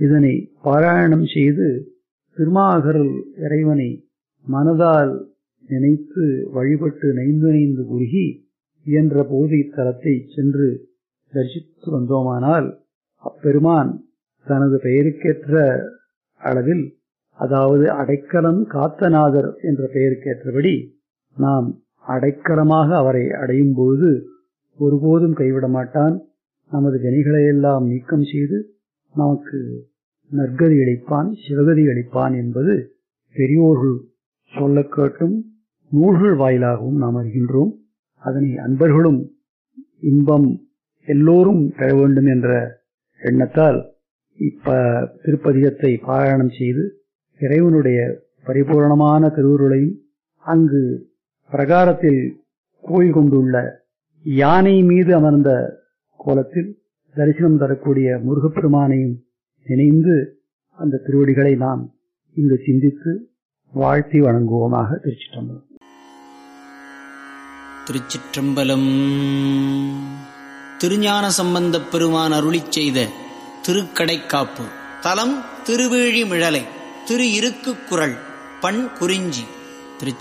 இதனை பாராயணம் செய்து திருமாகரல் இறைவனை மனதால் நினைத்து வழிபட்டு நைந்து நைந்து உருகி இயன்ற போது இத்தலத்தை சென்று தரிசித்து வந்தோமானால் அப்பெருமான் தனது பெயருக்கேற்ற அளவில் அதாவது அடைக்கலம் காத்தநாதர் என்ற பெயருக்கேற்றபடி நாம் அடைக்கலமாக அவரை அடையும் பொழுது ஒருபோதும் கைவிட மாட்டான் நமது வினைகளையெல்லாம் நீக்கம் செய்து நமக்கு நற்கதி அளிப்பான் சிவகதி அளிப்பான் என்பது பெரியோர்கள் சொல்ல கேட்டும் நூல்கள் வாயிலாகவும் நாம் அறிகின்றோம் அதனை அன்பர்களும் இன்பம் எல்லோரும் பெற வேண்டும் என்ற எண்ணத்தால் இப்ப திருப்பதிகத்தை பாராயணம் செய்து இறைவனுடைய பரிபூரணமான திருவுருளையும் அங்கு பிரகாரத்தில் கோயில் கொண்டுள்ள யானை மீது அமர்ந்த கோலத்தில் தரிசனம் தரக்கூடிய முருகப்பெருமானையும் நினைந்து அந்த திருவடிகளை நாம் இங்கு சிந்தித்து வாழ்த்தி வணங்குவோமாக திருச்சிட்டம்பலம் திருச்சிற்றம்பலம் திருஞான சம்பந்தப் பெருமான் அருளிச் செய்த திருக்கடைக்காப்பு தலம் திருவேழிமிழலை திரு இருக்கு குரல் பண் குறிஞ்சி